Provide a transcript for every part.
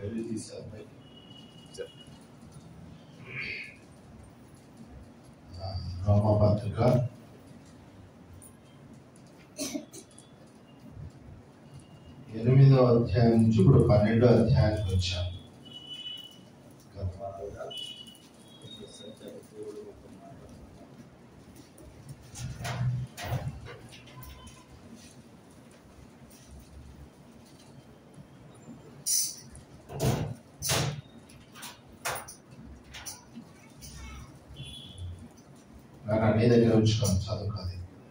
వెళ్ళి తీశారు బయట. రోమపత్రిక ఎనిమిదో అధ్యాయం నుంచి ఇప్పుడు పన్నెండో అధ్యాయానికి వచ్చాం గర్భాలుగా కొంచెం సత్యాలు దేవుడు ఒక మాట నాకు నీ దగ్గర ఉంచుకోండి చదువుకోది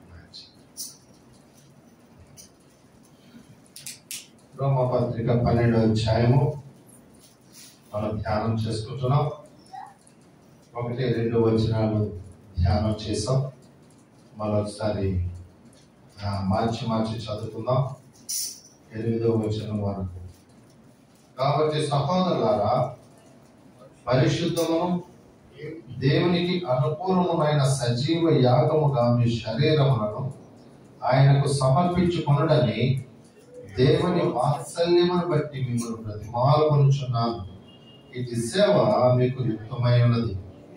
రోమపత్రిక పన్నెండో అధ్యాయము మనం ధ్యానం చేసుకుంటున్నాం ఒకటి రెండు వచనాలు ధ్యానం చేసాం మరొకసారి ఆ, మార్చి మార్చి చదువుకుందాం ఎనిమిదో వచనం వరకు కాబట్టి సహోదరులారా పరిశుద్ధమును దేవునికి అనుకూలమైన సజీవ యాగముగా మీ శరీరములను ఆయనకు సమర్పించుకొనుడని దేవుని వాత్సల్యమును బట్టి మిమ్మల్ని ప్రతిమాలకొనుచున్నాను ఇది సేవ మీకు యుక్తమై ఉన్నది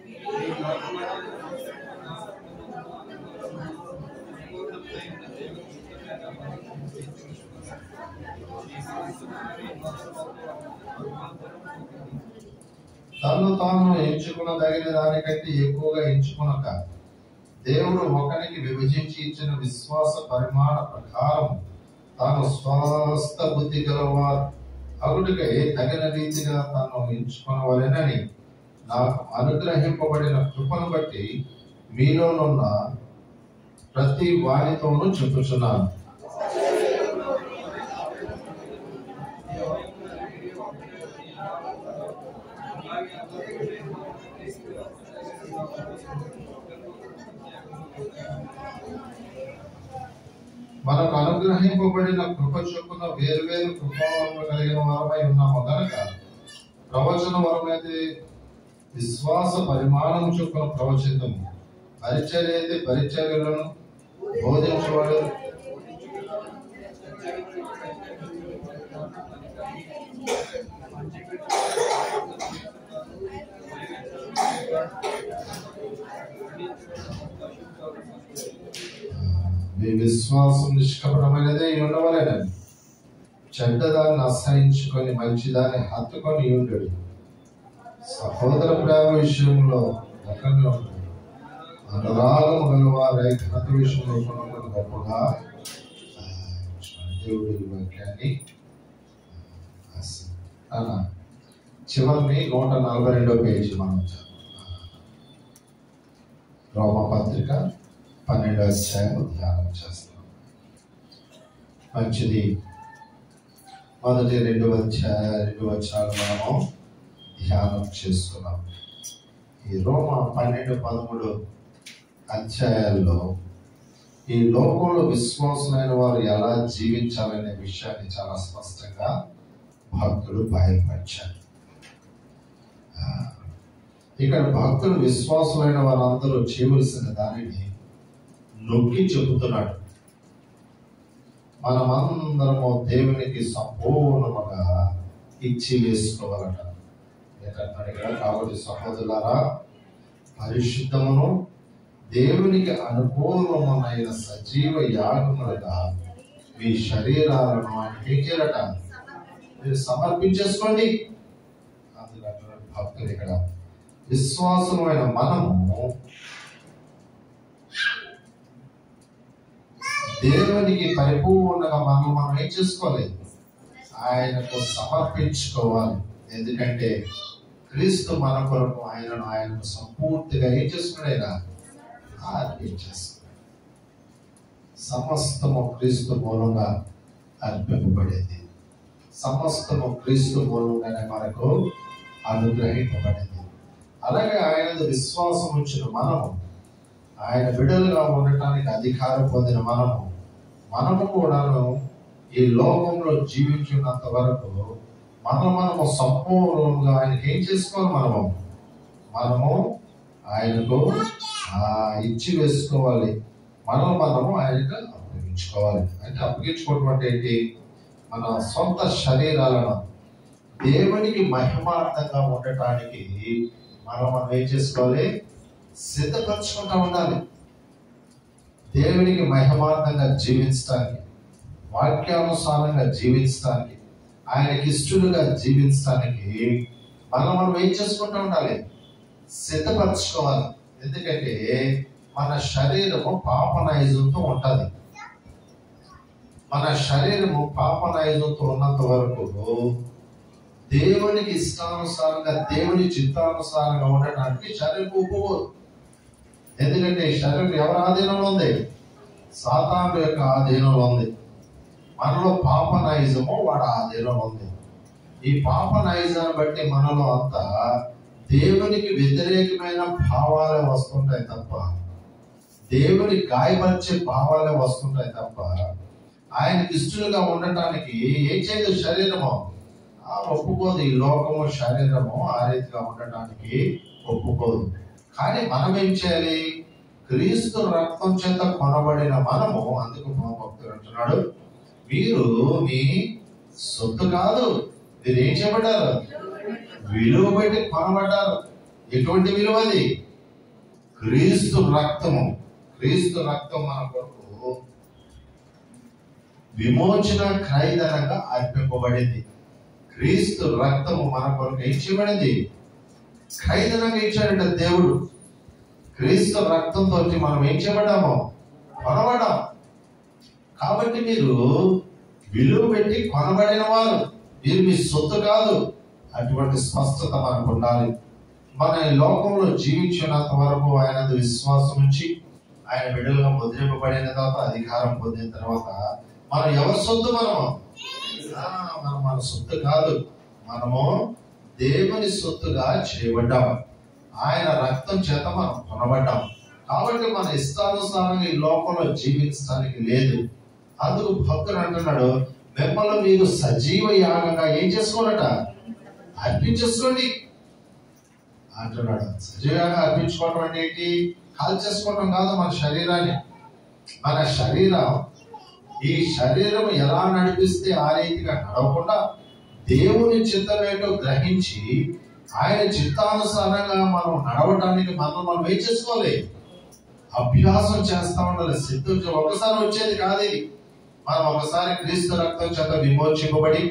తను తాను ఎంచుకునదగిన దానికంటే ఎక్కువగా ఎంచుకునక దేవుడు ఒకరికి విభజించి ఇచ్చిన విశ్వాస పరిమాణ ప్రకారం తాను స్వస్థ బుద్ధి గలవారు అగుడికై తగిన రీతిగా తాను ఎంచుకునవలెనని నాకు అనుగ్రహింపబడిన కృపను బట్టి మీలోనున్న ప్రతి వారితోనూ చెప్పుచున్నాను మనకు అనుగ్రహింపబడిన కృప చొప్పున వేరు వేరు కృపావరములు కలిగిన వారమై ఉన్నాము గనక ప్రవచన వరమైతే విశ్వాస పరిమాణం చొప్పున ప్రవచితము పరిచర్య అయితే పరిచర్యలను బోధించేవాడు మీ విశ్వాసం నిష్కపటమైనదే అయి ఉండవలేనని చెడ్డదాన్ని అసహించుకొని మంచిదాన్ని హత్తుకొని ఉండడు సహోదర ప్రేమ విషయంలో రకంగా ఉండడు అనురాగము గలవారై ఘనత విషయంలో కొనుగోలు గొప్పగా ఆ, దేవుడి వాక్యాన్ని ఆశ- అలా చివరిని నూట నలభై రెండో పేజీ మనం చదువుతాం. రోమపత్రిక పన్నెండో అధ్యాయం ధ్యానం చేస్తాం మంచిది మొదటి రెండు అధ్యాయ రెండు వచ్చాలు మనము ధ్యానం చేస్తున్నాం ఈ రోమ పన్నెండు పదమూడు అధ్యాయాల్లో ఈ లోకంలో విశ్వాసులైన వారు ఎలా జీవించాలనే విషయాన్ని చాలా స్పష్టంగా భక్తుడు బయలుపరిచారు ఆ, ఇక్కడ భక్తులు విశ్వాసులైన వారందరూ చేయవలసిన దానిని నొక్కి చెబుతున్నాడు మనమందరము దేవునికి సంపూర్ణముగా ఇచ్చి వేసుకోవాలట ఏంటంటున్నాడు ఇక్కడ కాబట్టి సహోదరులారా పరిశుద్ధమును దేవునికి అనుకూలమైన సజీవ యాగములుగా మీ శరీరాలను ఆయన ఏం చేయాలట మీరు సమర్పించేసుకోండి అందుకు అంటున్నాడు భక్తులు ఇక్కడ విశ్వాసమైన మనము దేవునికి పరిపూర్ణంగా మనం మనం ఏం చేసుకోవాలి ఆయనకు సమర్పించుకోవాలి ఎందుకంటే క్రీస్తు మన కొరకు ఆయనను ఆయనకు సంపూర్తిగా ఏం చేసుకునేలా అర్పించేసుకున్నాడు సమస్తము క్రీస్తు మూలంగా అర్పింపబడేది సమస్తము క్రీస్తు మూలంగానే మనకు అనుగ్రహింపబడింది అలాగే ఆయన విశ్వాసం ఉంచిన మనము ఆయన బిడ్డలుగా ఉండటానికి అధికారం పొందిన మనము మనము కూడాను ఈ లోకంలో జీవించున్నంత వరకు మనం మనము సంపూర్ణంగా ఆయనకి ఏం చేసుకోవాలి మనము మనము ఆయనకు ఆ, ఇచ్చి వేసుకోవాలి మనం మనము ఆయనకు అప్పగించుకోవాలి అంటే అప్పగించుకోవడం అంటే ఏంటి మన సొంత శరీరాలను దేవునికి మహిమార్థంగా ఉండటానికి మనం మనం ఏం చేసుకోవాలి సిద్ధపరచుకుంటా ఉండాలి దేవునికి మహిమార్థంగా జీవించడానికి వాక్యానుసారంగా జీవించడానికి ఆయనకి ఇష్టలుగా జీవించడానికి మనం మనం ఏం చేసుకుంటూ ఉండాలి సిద్ధపరచుకోవాలి ఎందుకంటే మన శరీరము పాపనైజంతో ఉంటుంది మన శరీరము పాపనైజంతో ఉన్నంత వరకు దేవునికి ఇష్టానుసారంగా దేవుని చిత్తానుసారంగా ఉండటానికి శరీరం ఒప్పుకోదు ఎందుకంటే ఈ శరీరం ఎవరి ఆధీనంలో ఉంది సాతాను యొక్క ఆధీనంలో ఉంది మనలో పాప నైజము వాడు ఆధీనంలో ఉంది ఈ పాప నైజాన్ని బట్టి మనలో అంతా దేవునికి వ్యతిరేకమైన భావాలే వస్తుంటాయి తప్ప దేవుని గాయపరిచే భావాలే వస్తుంటాయి తప్ప ఆయనకి ఇష్టలుగా ఉండటానికి ఏం చేయదు శరీరము ఆ ఒప్పుకోదు ఈ లోకము శరీరము ఆ రీతిగా ఉండటానికి ఒప్పుకోదు కానీ మనం ఏం చేయాలి క్రీస్తు రక్తం చేత కొనబడిన మనము అందుకు మా భక్తుడు అంటున్నాడు మీరు మీ సొత్తు కాదు మీరు ఏం చేయబడ్డారు విలువ పెట్టి కొనబడ్డారు ఎటువంటి విలువ అది క్రీస్తు రక్తము క్రీస్తు రక్తం మన కొరకు విమోచన క్రైదనంగా అర్పింపబడింది క్రీస్తు రక్తము మన కొరకు ఏం చేయబడింది ఖైదనంగా ఇచ్చాడంట దేవుడు క్రీస్తు రక్తంతో మనం ఏం చేయబడ్డాము కొనబడ్డాం కాబట్టి మీరు విలువ పెట్టి కొనబడిన వారు మీరు మీ సొత్తు కాదు అటువంటి స్పష్టత మనకు ఉండాలి మన ఈ లోకంలో జీవించినంత వరకు ఆయన విశ్వాసం ఉంచి ఆయన బిడ్డలుగా ముద్రింపబడిన తర్వాత అధికారం పొందిన తర్వాత మనం ఎవరి సొత్తు మనము ఆ, మనం మన సొత్తు కాదు మనము దేవుని సొత్తుగా చేయబడ్డాం ఆయన రక్తం చేత మనం కొనబడ్డాం కాబట్టి మన ఇష్టానుసారంగా ఈ లోకంలో జీవించడానికి లేదు అందుకు భక్తుడు అంటున్నాడు మిమ్మల్ని మీరు సజీవ యాగంగా ఏం చేసుకోనట అర్పించేసుకోండి అంటున్నాడు సజీవంగా అర్పించుకోవడం అంటే ఏంటి కాల్ చేసుకోవడం కాదు మన శరీరాన్ని మన శరీరం ఈ శరీరం ఎలా నడిపిస్తే ఆ రీతిగా నడవకుండా దేవుని చిత్తమేటో గ్రహించి ఆయన చిత్తానుసారంగా మనం నడవటానికి మనం మనం ఏం చేసుకోవాలి అభ్యాసం చేస్తా ఉండాలి సిద్ధం చే- ఒకసారి వచ్చేది కాదు ఇది మనం ఒకసారి క్రీస్తు రక్తం చేత విమోచింపబడి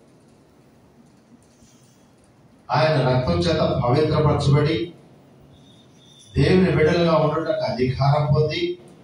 ఆయన రక్తం చేత పవిత్రపరచబడి దేవుని బిడ్డలుగా ఉండటకు అధికారం పొంది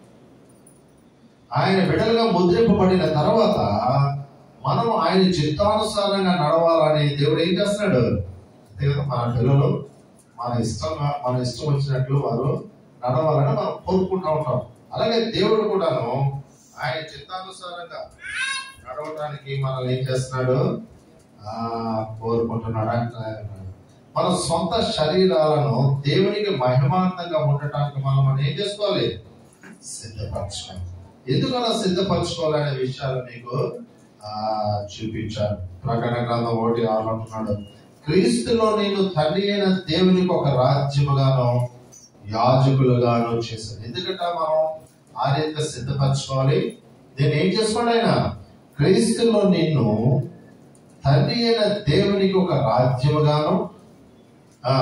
ఆయన బిడ్డలుగా ముద్రింపబడిన తర్వాత మనం ఆయన చిత్తానుసారంగా నడవాలని దేవుడు ఏం చేస్తున్నాడు అంతే కదా మన పిల్లలు మన ఇష్టంగా మన ఇష్టం వచ్చినట్లు వారు నడవాలని మనం కోరుకుంటూ ఉంటాం అలాగే దేవుడు కూడాను ఆయన చిత్తానుసారంగా నడవడానికి మనల్ని ఏం చేస్తున్నాడు ఆ కోరుకుంటున్నాడు అంటున్నాడు మన సొంత శరీరాలను దేవునికి మహిమాంతంగా ఉండటానికి మనం మనం ఏం చేసుకోవాలి సిద్ధపరచుకోవాలి ఎందుకు అలా సిద్ధపరచుకోవాలనే విషయాలు మీకు ఆ చూపించాను ప్రకటన గ్రంథం ఒకటి ఆరు అంటున్నాడు క్రీస్తులో నేను తండ్రి అయిన దేవునికి ఒక రాజ్యముగాను యాజకులుగాను చేశాను ఎందుకంటే మనం ఆ రీతిగా సిద్ధపరచుకోవాలి నేను ఏం చేసుకోండి ఆయన క్రీస్తులో నిన్ను తండ్రి అయిన దేవునికి ఒక రాజ్యముగాను ఆ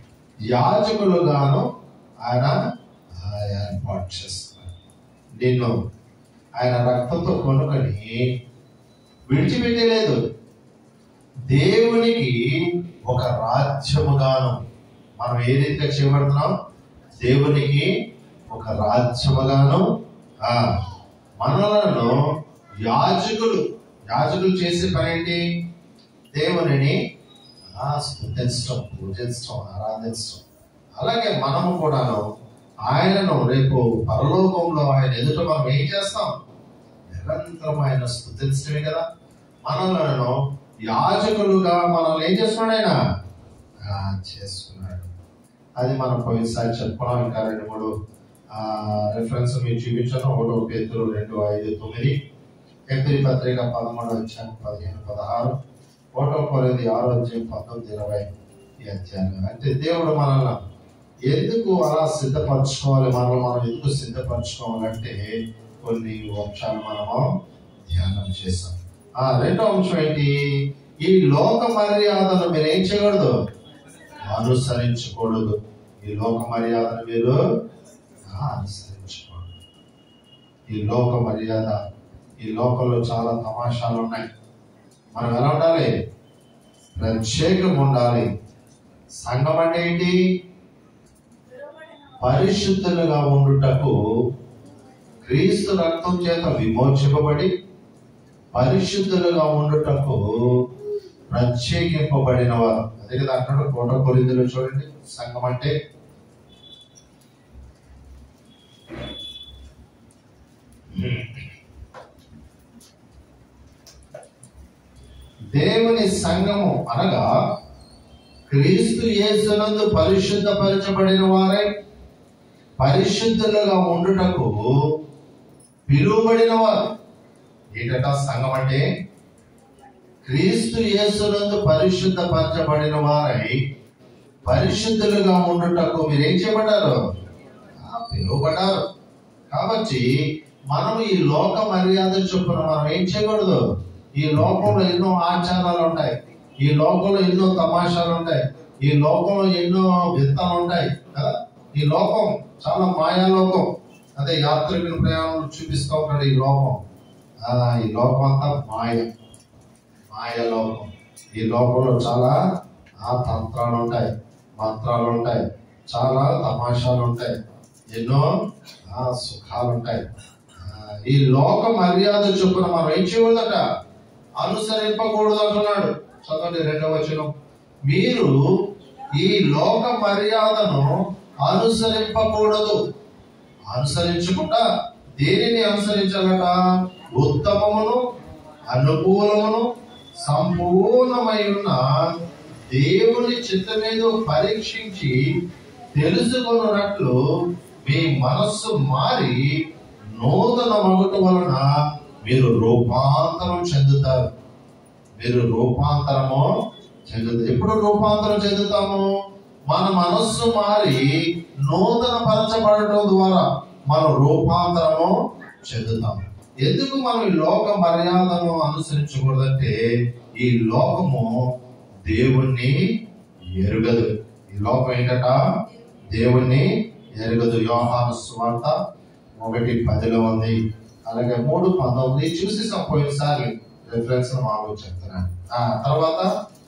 యాజకులుగాను ఆయన ఆ, ఏర్పాటు చేస్తున్నాడు నిన్ను ఆయన రక్తంతో కొనుకొని విడిచిపెట్టలేదు దేవునికి ఒక రాజ్యముగాను మనం ఏ రీతిగా చేయబడుతున్నాం దేవునికి ఒక రాజ్యముగాను ఆ మనలను యాజకులు యాజకులు చేసే పని ఏంటి దేవునిని ఆ, స్తుతించడం పూజించడం ఆరాధించడం అలాగే మనము కూడాను ఆయనను రేపు పరలోకంలో ఆయన ఎదుట మనం ఏం చేస్తాం నిరంతరం ఆయన స్థుతించడమే కదా మనలను యాజకులుగా మనల్ని ఏం చేస్తున్నాడు ఆయన ఆ, చేస్తున్నాడు అది మనం పోయినసారి చెప్పుకున్నాం ఇంకా రెండు మూడు రిఫరెన్స్ మీరు చూపించాను ఒకటో పేతులు రెండు ఐదు తొమ్మిది ఎపిరి పత్రిక పదమూడు వచ్చాను పదిహేను పదహారు ఒకటో కొరింది ఆరో అధ్యాయం పంతొమ్మిది ఇరవై ఈ అధ్యాయం అంటే దేవుడు మనల్ని ఎందుకు అలా సిద్ధపరచుకోవాలి మనల్ని మనం ఎందుకు సిద్ధపరచుకోవాలంటే కొన్ని అంశాలు మనము ధ్యానం చేస్తాం ఆ రెండో అంశం ఏంటి ఈ లోక మర్యాదను మీరు ఏం చేయకూడదు అనుసరించకూడదు ఈ లోక మర్యాదను మీరు అనుసరించకూడదు ఈ లోక మర్యాద ఈ లోకంలో చాలా తమాషాలు ఉన్నాయి మనం ఎలా ఉండాలి ప్రత్యేకంగా ఉండాలి సంఘం అంటే ఏంటి పరిశుద్ధులుగా ఉండుటకు క్రీస్తు రక్తం చేత విమోచింపబడి పరిశుద్ధులుగా ఉండుటకు ప్రత్యేకింపబడిన వారు అదే కదా అక్కడ కోట కొరిందులు చూడండి సంఘం అంటే దేవుని సంఘము అనగా క్రీస్తు యేసునందు పరిశుద్ధపరచబడిన వారై పరిశుద్ధులుగా ఉండుటకు పిలువబడిన వారు ఏంటట సంఘం అంటే క్రీస్తు యేసునందు పరిశుద్ధపరచబడిన వారై పరిశుద్ధులుగా ఉండుటకు మీరు ఏం చేయబడ్డారు ఆ, పిలువబడ్డారు కాబట్టి మనం ఈ లోక మర్యాద చొప్పున మనం ఏం చేయకూడదు ఈ లోకంలో ఎన్నో ఆచారాలు ఉంటాయి ఈ లోకంలో ఎన్నో తమాషాలు ఉంటాయి ఈ లోకంలో ఎన్నో విత్తాలు ఉంటాయి కదా ఈ లోకం చాలా మాయాలోకం అదే యాత్రికుల ప్రయాణం చూపిస్తూ ఉంటాడు ఈ లోకం ఆ, ఈ లోకం అంతా మాయ మాయ లోకం ఈ లోకంలో చాలా ఆ తంత్రాలు ఉంటాయి మంత్రాలు ఉంటాయి చాలా తమాషాలు ఉంటాయి ఎన్నో ఆ సుఖాలు ఉంటాయి ఆ, ఈ లోక మర్యాద చొప్పున మనం ఏం చేయకూడదట అనుసరింపకూడదు అంటున్నాడు చదవండి రెండవ వచనం మీరు ఈ లోక మర్యాదను అనుసరింపకూడదు అనుసరించకుండా దేనిని అనుసరించాలట ఉత్తమమును అనుకూలమును సంపూర్ణమై ఉన్న దేవుని చిత్తమేదో పరీక్షించి తెలుసుకొనున్నట్లు మీ మనస్సు మారి నూతన మగుట వలన మీరు రూపాంతరం చెందుతారు మీరు రూపాంతరము చెందుతారు ఎప్పుడు రూపాంతరం చెందుతాము మన మనస్సు మారి నూతన పరచబడటం ద్వారా మనం రూపాంతరము చెందుతాం ఎందుకు మనం ఈ లోక మర్యాదను అనుసరించకూడదంటే ఈ లోకము దేవుణ్ణి ఎరుగదు ఈ లోకం ఏంటట దేవుణ్ణి ఎరుగదు యోహాను స్వార్త ఒకటి పదిలో ఉంది అలాగే మూడు పంతొమ్మిది చూసి పోయినసారి రిఫరెన్స్ మాకు చెప్తున్నాను ఆ తర్వాత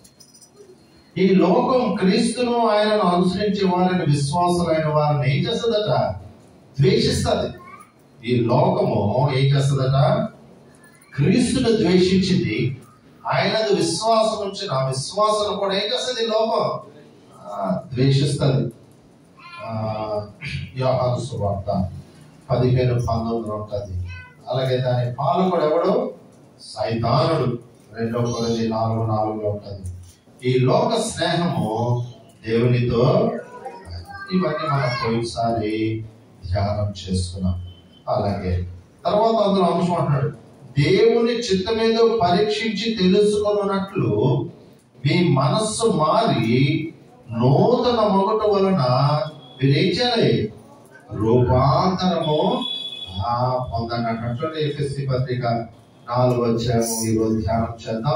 ఈ లోకం క్రీస్తును ఆయనను అనుసరించే వారిని విశ్వాసులైన వారిని ఏం చేస్తుందట ద్వేషిస్తుంది ఈ లోకము ఏం చేస్తుందట క్రీస్తును ద్వేషించింది ఆయనది విశ్వాసం ఉంచిన ఆ విశ్వాసం కూడా ఏం చేస్తుంది ఈ లోకం ఆ, ద్వేషిస్తుంది ఆ, యోహాను సువార్త పదిహేను పంతొమ్మిది ఉంటుంది అలాగే దాని పాలకుడు ఎవడు సైతానుడు రెండో కొలది నాలుగు నాలుగులో ఉంటుంది ఈ లోక స్నేహము దేవునితో ఇవన్నీ మనం పోయినసారి ధ్యానం చేసుకున్నాం అలాగే తర్వాత అందులో అంశం అంటున్నాడు దేవుని చిత్తమేదో పరీక్షించి తెలుసుకున్నట్లు మీ మనస్సు మారి నూతన మొగట వలన మీరేం చేయాలి రూపాంతరము ఆ పొందండి అన్నటువంటి ఎఫ్ఎస్సి పత్రిక నాలుగు వచ్చాము ఈరోజు ధ్యానం చేద్దాం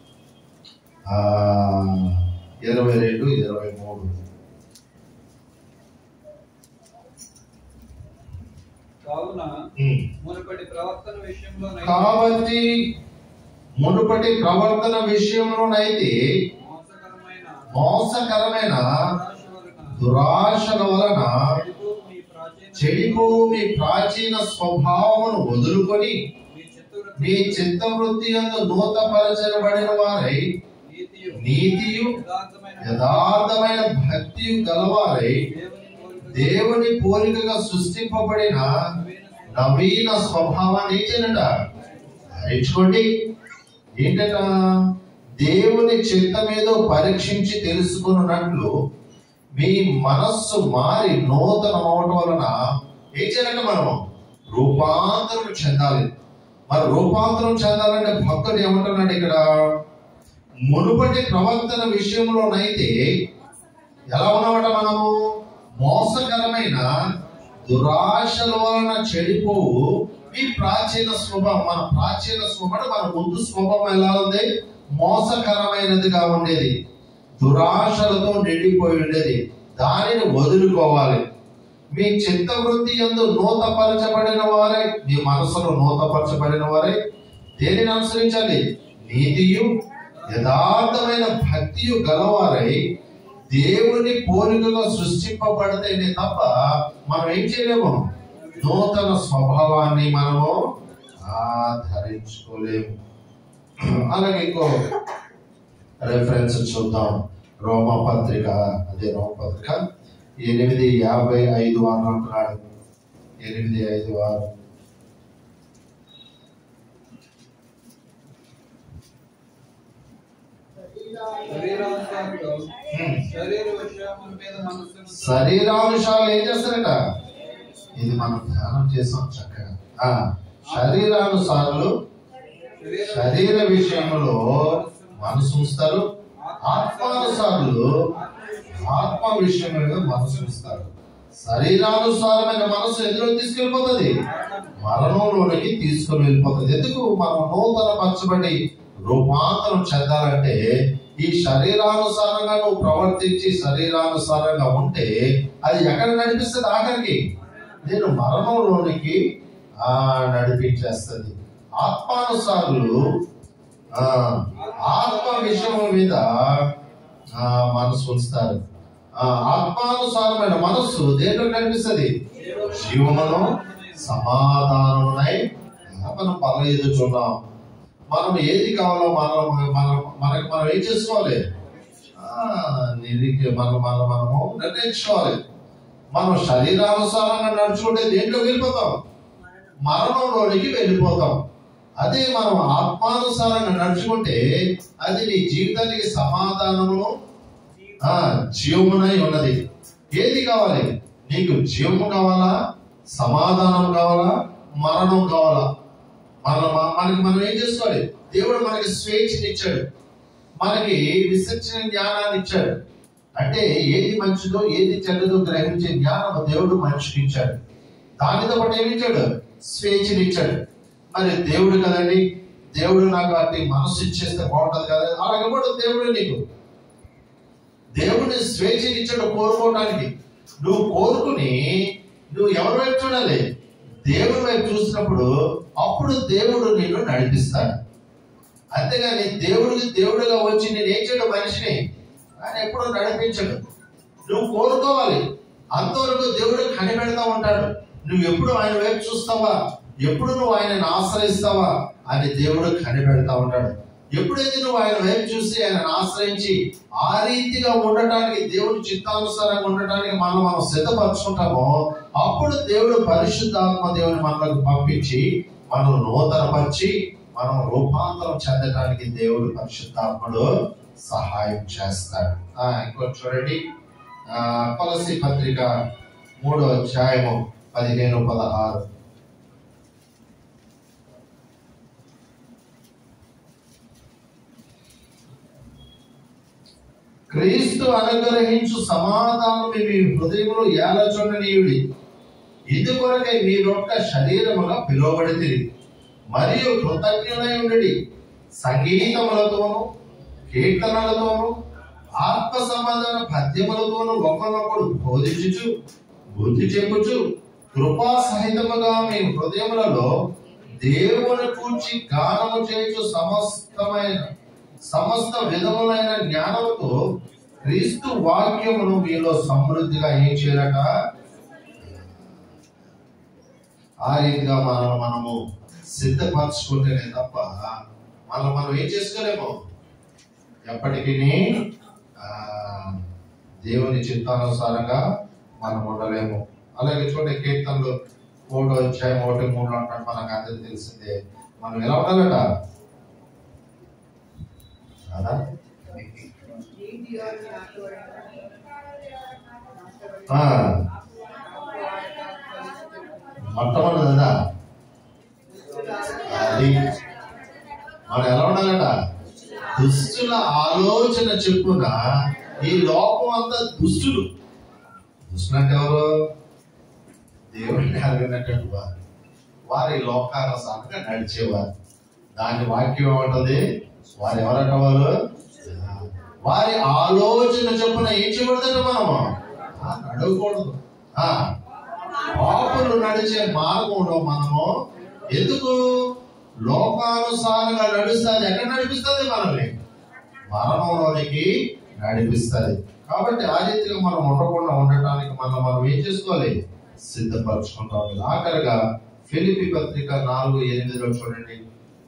ఆ ఇరవై రెండు ఇరవై మూడు కావున ఉమ్. మునుపటి ప్రవర్తన విషయంలో కాబట్టి మునుపటి ప్రవర్తన విషయంలోనైతే మోసకరమైన మోసకరమైన దురాశ వలన దురాశల వలన చెడిపో మీ ప్రాచీన చెడిపో మీ ప్రాచీన స్వభావమును వదులుకొని మీ చిత్తవృత్తి మీ చిత్తవృత్తి యందు నూతపరచబడిన వారై నీతియు నీతియు యథార్థమైన యథార్థమైన భక్తి గలవారై దేవుని పోలిక దేవుని పోలికగా సృష్టింపబడిన నవీన స్వభావాన్ని ఏం చేయాలంట ధరించుకోండి ఏంటట దేవుని చిత్తమేదో పరీక్షించి తెలుసుకున్నట్లు మీ మనస్సు మారి నూతన అవటం వలన ఏం చేయాలంటే మనం రూపాంతరం చెందాలి మరి రూపాంతరం చెందాలంటే భక్తుడు ఏమంటున్నాడు ఇక్కడ మునుపటి ప్రవర్తన విషయంలోనైతే ఎలా ఉన్నామట మనము మోసకరమైన దురాశల వలన చెడిపోవు ఈ ప్రాచీన స్వభావం మన ప్రాచీన స్వభావం మన ముందు స్వభావం ఎలా ఉంది మోసకరమైనదిగా ఉండేది దురాశలతో నిండిపోయి ఉండేది దానిని వదులుకోవాలి మీ చిత్తవృత్తి ఎందు నూతపరచబడిన వారే మీ మనసులో నూతపరచబడిన వారే దేనిని అనుసరించాలి నీతియు యథార్థమైన భక్తియు గలవారై దేవుని పోలికగా సృష్టింపబడితేనే తప్ప మనం ఏం చేయలేము నూతన స్వభావాన్ని మనము ఆధరించుకోలేము అలాగే ఇంకో రెఫరెన్స్ చూద్దాం రోమా పత్రిక అదే రోమ పత్రిక ఎనిమిది యాభై ఐదు అని అంటున్నాడు ఎనిమిది ఐదు ఆరు శరీరానుసారులు హ్మ్. శరీర విషయముల మీద మనస్సు శరీరాంశాలు ఏం చేస్తారట ఇది మనం ధ్యానం చేసాం చక్కగా ఆ శరీరానుసారులు శరీర విషయంలో మనసు ఉంచుతారు ఆత్మానుసారులు ఆత్మ విషయం మీద మనసు ఉంచుతారు శరీరానుసారమైన మనసు ఎందులో తీసుకెళ్ళిపోతుంది మరణంలోనికి తీసుకొని వెళ్ళిపోతుంది ఎందుకు మనం నూతన పరచబడి రూపాంతరం చెందాలంటే ఈ శరీరానుసారంగా నువ్వు ప్రవర్తించి శరీరానుసారంగా ఉంటే అది ఎక్కడ నడిపిస్తుంది ఆఖరికి నేను మరణంలోనికి ఆ నడిపించేస్తుంది ఆత్మానుసారులు ఆ ఆత్మ విషయం మీద ఆ మనసు ఉంచుతారు ఆ ఆత్మానుసారమైన మనస్సు దేంట్లో కనిపిస్తుంది జీవమును సమాధానమునై మనం పనులు ఏదో చూద్దాం మనం ఏది కావాలో మనం మనం మనకి మనం ఏం చేసుకోవాలి ఆ, నిరికి మనం మనం మనము నిర్ణయించుకోవాలి మనం శరీరానుసారంగా నడుచుకుంటే దేంట్లో వెళ్ళిపోతాం మరణంలోనికి వెళ్ళిపోతాం అదే మనం ఆత్మానుసారంగా నడుచుకుంటే అది నీ జీవితానికి సమాధానమును ఆ జీవమునై ఉన్నది ఏది కావాలి నీకు జీవము కావాలా సమాధానం కావాలా మరణం కావాలా మన మన- మనకి మనం ఏం చేసుకోవాలి దేవుడు మనకి స్వేచ్ఛని ఇచ్చాడు మనకి విచక్షణ జ్ఞానాన్ని ఇచ్చాడు అంటే ఏది మంచిదో ఏది చెడ్డదో గ్రహించే జ్ఞానం దేవుడు మనిషికి ఇచ్చాడు దానితో పాటు ఏమి ఇచ్చాడు స్వేచ్ఛని ఇచ్చాడు మరి దేవుడు కదండి దేవుడు నాకు అట్టి మనసు ఇచ్చేస్తే బాగుంటది కదా అలాగే కూడా దేవుడు నీకు దేవుడిని స్వేచ్ఛని ఇచ్చాడు కోరుకోవడానికి నువ్వు కోరుకుని నువ్వు ఎవరి వైపు చూడాలి దేవుడి వైపు చూసినప్పుడు అప్పుడు దేవుడు నిన్ను నడిపిస్తాడు అంతేగాని దేవుడికి దేవుడిగా వచ్చి నేను ఏం చేయడం మనిషిని ఆయన ఎప్పుడూ నడిపించడు నువ్వు కోరుకోవాలి అంతవరకు దేవుడు కనిపెడతా ఉంటాడు నువ్వు ఎప్పుడు ఆయన వైపు చూస్తావా ఎప్పుడు నువ్వు ఆయనను ఆశ్రయిస్తావా అని దేవుడు కనిపెడతా ఉంటాడు ఎప్పుడైతే నువ్వు ఆయన వైపు చూసి ఆయనను ఆశ్రయించి ఆ రీతిగా ఉండటానికి దేవుడి చిత్తానుసారంగా ఉండటానికి మనం మనం సిద్ధపరచుకుంటామో అప్పుడు దేవుడు పరిశుద్ధాత్మ దేవుని మనకు పంపించి మనం నూతనపరిచి మనం రూపాంతరం చెందడానికి దేవుడు పరిశుద్ధాత్ముడు సహాయం చేస్తాడు ఆ, ఇంకోటి చూడండి ఆ, కొలసి పత్రిక మూడో అధ్యాయము పదిహేను పదహారు క్రీస్తు అనుగ్రహించు సమాధానం మీ హృదయంలో ఏలచొండనీయుడి ఇది కొరకై మీరొక్క శరీరముగా పిలువబడి మరియు కృతజ్ఞులై ఉండడి సంగీతములతోను కీర్తనలతోను ఆత్మ సంబంధమైన పద్యములతోను ఒకరినొకడు బోధించుచు బుద్ధి చెప్పుచు కృపా సహితముగా మీ హృదయములలో దేవుని కూర్చి గానము చేయుచు సమస్తమైన సమస్త విధములైన జ్ఞానముతో క్రీస్తు వాక్యమును మీలో సమృద్ధిగా ఏం చేయాలట ఆ రీతిగా మనం మనము సిద్ధపరచుకుంటేనే తప్ప మనం మనం ఏం చేసుకోలేము ఎప్పటికీ ఆ, దేవుని చిత్తానుసారంగా మనం ఉండలేము అలాగే చూడండి కీర్తనలు మూడో అధ్యాయం ఒకటి మూడు అంటాడు మనకు అందరికి తెలిసిందే మనం ఎలా ఉండాలట కదా? ఆ, మొట్టమొదటి కదా అది మనం ఎలా ఉండాలట దుష్టుల ఆలోచన చెప్పున ఈ లోకం అంతా దుష్టులు దుష్టులు అంటే ఎవరు దేవుడిని అడిగినటువంటి వారు వారి లోకానుసారంగా నడిచేవారు దాని వాక్యం ఏమంటది వారు ఎవరట వాళ్ళు వారి ఆలోచన చొప్పున ఏం చేయకూడదంట మనము ఆ, నడవకూడదు ఆ పాపులు నడిచే మార్గంలో మనము ఎందుకు లోకానుసారంగా నడుస్తే అది ఎక్కడ నడిపిస్తుంది మనల్ని మరణంలోనికి నడిపిస్తుంది కాబట్టి ఆ రీతిగా మనం ఉండకుండా ఉండటానికి మనం మనం ఏం చేసుకోవాలి సిద్ధపరచుకుంటాం ఆఖరిగా ఫిలిపి పత్రిక నాలుగు ఎనిమిదిలో చూడండి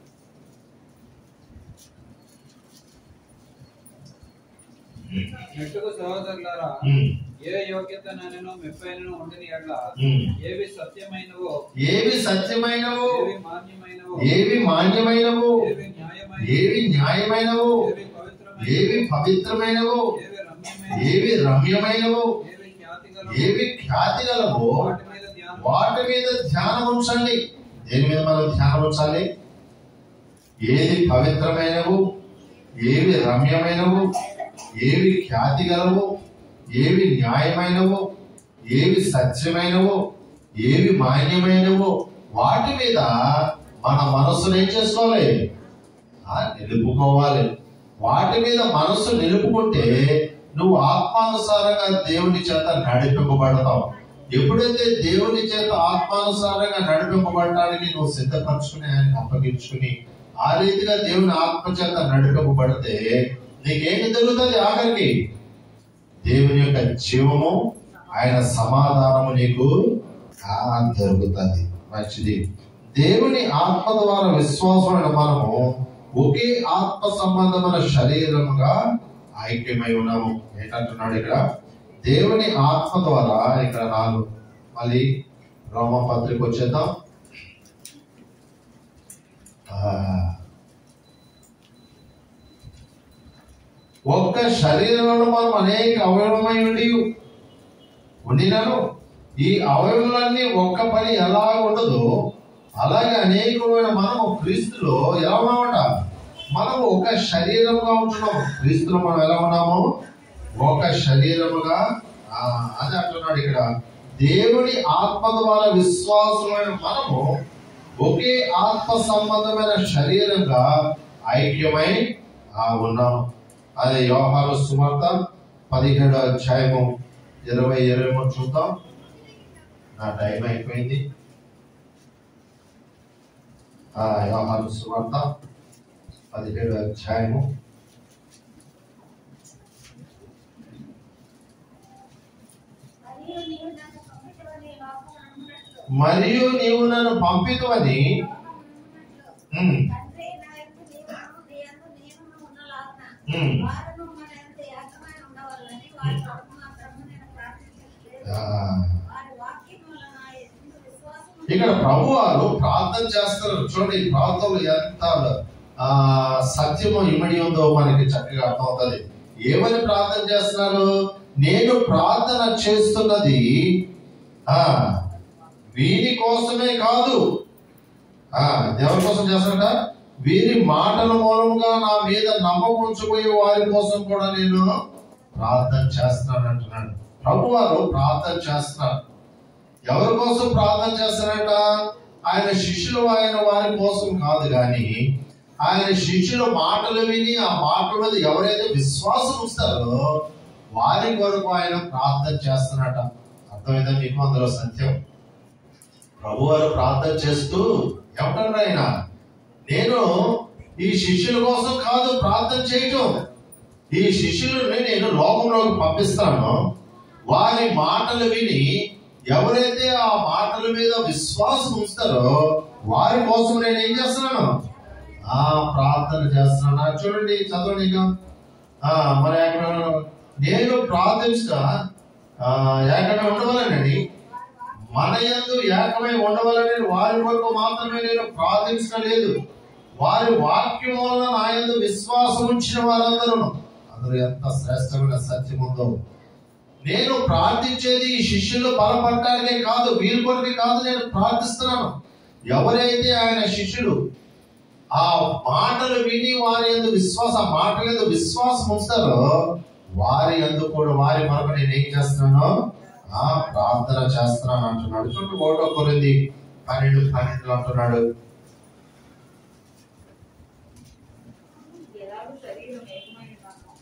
నెట్టుకు సహోదరులారా ఉమ్, ఏ యోగ్యత నేను మెప్పైనను ఉండని ఎడ్ల ఉమ్. ఏవి సత్యమైనవో ఏవి సత్యమైనవు ఏవి మాన్యమైనవో ఏవి మాన్యమైనవు ఏవి న్యాయమైనవో ఏవి న్యాయమైనవు ఏవి పవిత్రమైనవో ఏవి పవిత్రమైనవు ఏవి రమ్యమైనవో ఏవి రమ్యమైనవు ఏవి ఖ్యాతిగలవో ఏవి ఖ్యాతి గలవో వాటి మీద ధ్యానం వాటి మీద ధ్యానం ఉంచండి దేని మీద మనం ధ్యానం ఉంచాలి ఏది పవిత్రమైనవు ఏవి రమ్యమైనవు ఏవి ఖ్యాతి గలవు ఏవి న్యాయమైనవు ఏవి సత్యమైనవు ఏవి మాన్యమైనవు వాటి మీద మన మనస్సును ఏం చేసుకోవాలి ఆ, నిలుపుకోవాలి వాటి మీద మనస్సు నిలుపుకుంటే నువ్వు ఆత్మానుసారంగా దేవుని చేత నడిపింపబడతావు ఎప్పుడైతే దేవుని చేత ఆత్మానుసారంగా నడిపింపబడటానికి నువ్వు సిద్ధపరచుకుని ఆయనకు అప్పగించుకుని ఆ రీతిగా దేవుని ఆత్మ చేత నడిపింపబడితే నీకేమి జరుగుతుంది ఆఖరికి దేవుని యొక్క జీవము ఆయన సమాధానము నీకు ఆ జరుగుతుంది మంచిది దేవుని ఆత్మ ద్వారా విశ్వాసమైన మనము ఒకే ఆత్మ సంబంధమైన శరీరముగా ఐక్యమై ఉన్నాము ఏంటంటున్నాడు ఇక్కడ దేవుని ఆత్మ ద్వారా ఇక్కడ నాలుగు మళ్ళీ రోమ పత్రిక వచ్చేద్దాం ఆ, ఒక్క శరీరంలో మనం అనేక అవయవమై ఉండి ఉండినాను ఈ అవయవాలన్నీ ఒక్క పని ఎలా ఉండదో అలాగే అనేకమైన మనము క్రీస్తులో ఎలా ఉన్నామట మనము ఒక శరీరముగా ఉంటున్నాము క్రీస్తులో మనం ఎలా ఉన్నాము ఒక శరీరముగా ఆ, అది అంటున్నాడు ఇక్కడ దేవుని ఆత్మ ద్వారా విశ్వాసమైన మనము ఒకే ఆత్మ సంబంధమైన శరీరంగా ఐక్యమై ఆ, ఉన్నాము అదే వ్యవహార సువార్త పదిహేడు అధ్యాయము ఇరవై ఇరవై మూడు చూద్దాం నా టైం అయిపోయింది ఆ వ్యవహార సువార్త పదిహేడు అధ్యాయము మరియు నీవు నన్ను పంపితవని లోకమునకు మరియు నీవు నన్ను పంపితువని ఉన్నట్లు ఉమ్, తండ్రి నా యొక్క నియమము, నీ యందు నియమము ఉన్నలాగున ఉమ్. వారును మన యందు ఏకమై ఉండవలెనని వారి కొరకు మాత్రము నేను ప్రార్థించట్లేదు. ఆ, వారి వాక్యం వలన నా యందు విశ్వాసము ఇక్కడ ప్రభు వారు ప్రార్థన చేస్తారు చూడండి ఈ ప్రార్థనలు ఎంత ఆ సత్యము ఇమిడి ఉందో మనకి చక్కగా అర్థమవుతుంది ఏమని ప్రార్థన చేస్తున్నారు నేను ప్రార్థన చేస్తున్నది ఆ వీరి కోసమే కాదు ఆ ఎవరి కోసం చేస్తారట వీరి మాటల మూలంగా నా మీద నమ్మకం ఉంచిపోయే వారి కోసం కూడా నేను ప్రార్థన చేస్తున్నాను అంటున్నాడు ప్రభు వారు ప్రార్థన చేస్తున్నారు ఎవరి కోసం ప్రార్థన చేస్తారట ఆయన శిష్యులు ఆయన వారి కోసం కాదు కానీ ఆయన శిష్యుల మాటలు విని ఆ మాటల మీద ఎవరైతే విశ్వాసం ఉంచుతారో వారి కొరకు ఆయన ప్రార్థన చేస్తున్నట అర్థమైందా మీకు అందులో సత్యం ప్రభువారు ప్రార్థన చేస్తూ ఏమంటారు ఆయన నేను ఈ శిష్యుల కోసం కాదు ప్రార్థన చేయటం ఈ శిష్యులని నేను లోకంలోకి పంపిస్తాను వారి మాటలు విని ఎవరైతే ఆ మాటల మీద విశ్వాసం ఉంచుతారో వారి కోసం నేను ఏం చేస్తున్నాను ఆ ప్రార్థన చేస్తున్నాను నాకు చూడండి చదవండి ఇంకా ఆ, మరి అక్కడ నేను ప్రార్థించిన ఏకమే ఉండవాలని మన యందు ఏకమై ఉండవాలని వారి కొరకు మాత్రమే నేను ప్రార్థించలేదు వారి వాక్యం వల్ల నా యందు విశ్వాసం ఉంచిన వారందరూ అందరూ ఎంత శ్రేష్టమైన సత్యం ఉందో నేను ప్రార్థించేది ఈ శిష్యులు బలపడటానికే కాదు వీరి కొరకే కాదు నేను ప్రార్థిస్తున్నాను ఎవరైతే ఆయన శిష్యులు ఆ మాటలు విని వారి ఎందు విశ్వాస ఆ మాటల ఎందు విశ్వాసం ఉంచుతారో వారి ఎందు కూడా వారి కొరకు నేను ఏం చేస్తున్నాను ఆ ప్రార్థన చేస్తున్నాను అంటున్నాడు చూడండి ఒకటో కొరింది పన్నెండు పన్నెండు అంటున్నాడు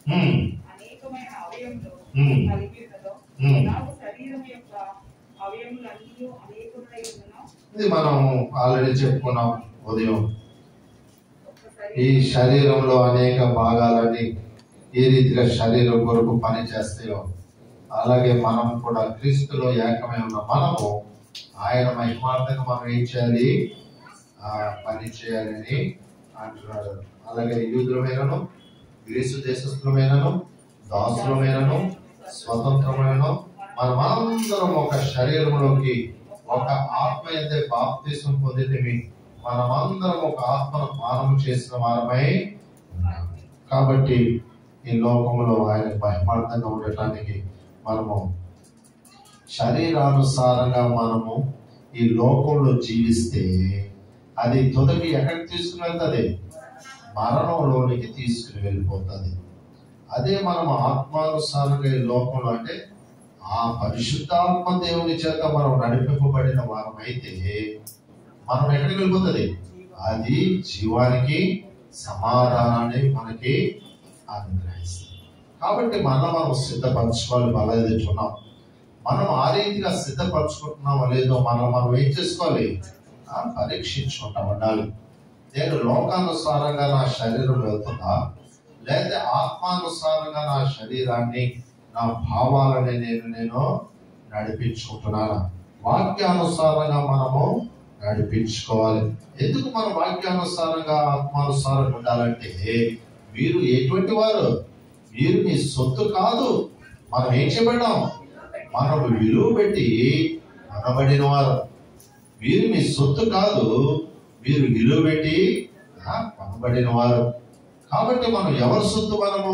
ఉమ్, అనేకమైన అవయములు ఉమ్, కలిగి ఉన్నదో ఉమ్. నాకు శరీరం యొక్క అవయములన్నీ అనేకములై ఉన్ననో ఇది మనం ఆల్రెడీ చెప్పుకున్నాం ఉదయం ఒక్క ఈ శరీరం శరీరంలో అనేక భాగాలన్నీ ఏ రీతిగా శరీరం కొరకు పని చేస్తాయో అలాగే మనం కూడా క్రీస్తులో ఏకమై ఉన్న మనము ఆయన మహిమార్థంగా మనం ఏం చేయాలి ఆ పని చేయాలని అంటున్నాడు అలాగే యూదులమైనను గ్రీసు దేశస్థులమైనను దాసులమైనను స్వతంత్రమైనను మనమందరం ఒక శరీరంలోకి ఒక ఆత్మ అయితే బాప్తీసం పొందితిమి మనమందరం ఒక ఆత్మను పానం చేసిన వారమై ఉన్నాం. కాబట్టి ఈ లోకంలో ఆయన మహిమార్థంగా ఉండటానికి మనము శరీరానుసారంగా మనము ఈ లోకంలో జీవిస్తే అది తుదకి ఎక్కడికి తీసుకుని వెళ్తుంది మరణంలోనికి తీసుకుని వెళ్ళిపోతుంది అదే మనం ఆత్మానుసారంగా ఈ లోకంలో అంటే ఆ పరిశుద్ధాత్మ దేవుని చేత మనం నడిపింపబడిన వారం అయితే మనం ఎక్కడికి వెళ్ళిపోతుంది అది జీవానికి సమాధానాన్ని మనకి అనుగ్రహిస్తుంది కాబట్టి మనం మనం సిద్ధపరచుకోవాలి బల ఎదుర్కొన్నాం మనం ఆ రీతిగా సిద్ధపరచుకుంటున్నామో లేదో మనం మనం ఏం చేసుకోవాలి ఆ, పరీక్షించుకుంటా ఉండాలి నేను లోకానుసారంగా నా శరీరం వెళ్తుందా లేదా ఆత్మానుసారంగా నా శరీరాన్ని నా భావాలని నేను నేను నడిపించుకుంటున్నాను వాక్యానుసారంగా మనము నడిపించుకోవాలి ఎందుకు మనం వాక్యానుసారంగా ఆత్మానుసారంగా ఉండాలంటే మీరు ఎటువంటి వారు మీరు మీ సొత్తు కాదు మనం ఏం చేయబడ్డాం మనం విలువ పెట్టి అనబడిన వారు మీరు మీ సొత్తు కాదు మీరు విలువ పెట్టి ఆ, కొనబడిన వారు కాబట్టి మనం ఎవరి సొత్తు మనము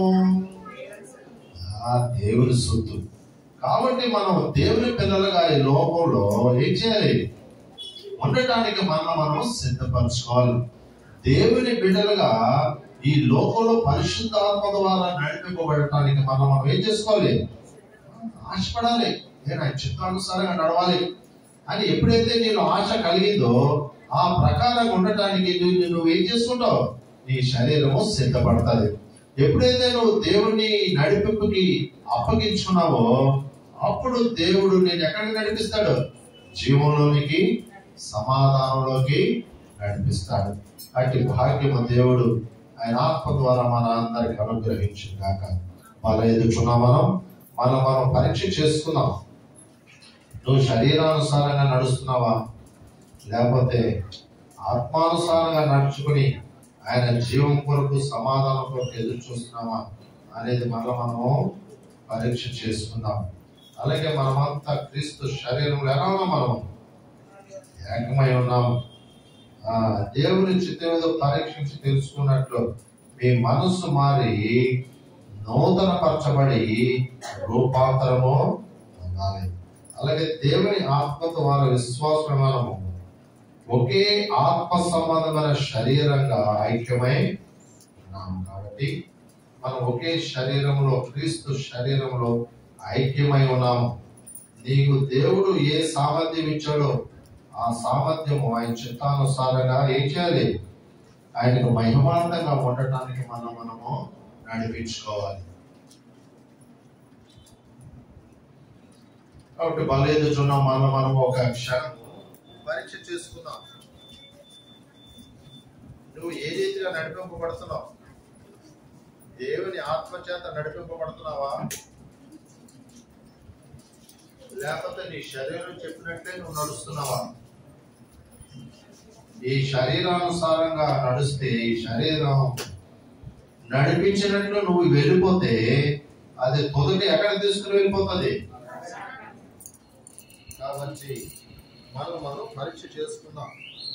ఆ దేవుని సొత్తు కాబట్టి మనం దేవుని పిల్లలుగా ఈ లోకంలో ఏం చేయాలి ఉండటానికి మనం మనం సిద్ధపరచుకోవాలి దేవుని బిడ్డలుగా ఈ లోకంలో పరిశుద్ధాత్మ ద్వారా నడిపింపబడటానికి మనం మనం ఏం చేసుకోవాలి ఆశపడాలి నేను ఆయన చిత్తానుసారంగా నడవాలి అని ఎప్పుడైతే నేను ఆశ కలిగిందో ఆ ప్రకారంగా ఉండటానికి నువ్వు నువ్వు ఏం చేసుకుంటావు నీ శరీరము సిద్ధపడుతుంది ఎప్పుడైతే నువ్వు దేవుని నడిపింపుకి అప్పగించుకున్నావో అప్పుడు దేవుడు నేను ఎక్కడికి నడిపిస్తాడు జీవంలోనికి సమాధానంలోకి నడిపిస్తాడు అట్టి భాగ్యము దేవుడు ఆయన ఆత్మ ద్వారా మన అందరికి అనుగ్రహించింది కాక మన ఎదుర్కొన్నా మనం మనం మనం పరీక్ష చేసుకుందాం నువ్వు శరీరానుసారంగా నడుస్తున్నావా లేకపోతే ఆత్మానుసారంగా నడుచుకుని ఆయన జీవం కొరకు సమాధానం కొరకు ఎదురు చూస్తున్నామా అనేది మళ్ళీ మనము పరీక్ష చేసుకుందాం అలాగే మనమంతా క్రీస్తు శరీరంలో ఎలా ఉన్నాం మనం ఏకమై ఉన్నాము ఆ, దేవుని చిత్తం ఏదో పరీక్షించి తెలుసుకున్నట్లు మీ మనస్సు మారి నూతన పరచబడి రూపాంతరము పొందాలి అలాగే దేవుని ఆత్మ ద్వారా విశ్వాసం మనము ఒకే ఆత్మ సంబంధమైన శరీరంగా ఐక్యమై ఉన్నాము కాబట్టి మనం ఒకే శరీరంలో క్రీస్తు శరీరంలో ఐక్యమై ఉన్నాము నీకు దేవుడు ఏ సామర్థ్యం ఇచ్చాడో ఆ సామర్థ్యము ఆయన చిత్తానుసారంగా ఏం చేయాలి ఆయనకు మహిమార్థంగా ఉండటానికి మనం మనము నడిపించుకోవాలి కాబట్టి బలేదుచున్నాం మనం మనం ఒక క్షణం పరీక్ష చేసుకుందాం నువ్వు ఏ రీతిగా నడిపింపబడుతున్నావు దేవుని ఆత్మ చేత నడిపింపబడుతున్నావా లేకపోతే నీ శరీరం చెప్పినట్లే నువ్వు నడుస్తున్నావా ఈ శరీరానుసారంగా నడిస్తే ఈ శరీరం నడిపించినట్లు నువ్వు వెళ్ళిపోతే అది పొదటి ఎక్కడ తీసుకుని వెళ్ళిపోతుంది కాబట్టి మనం మనం పరీక్ష చేసుకుందాం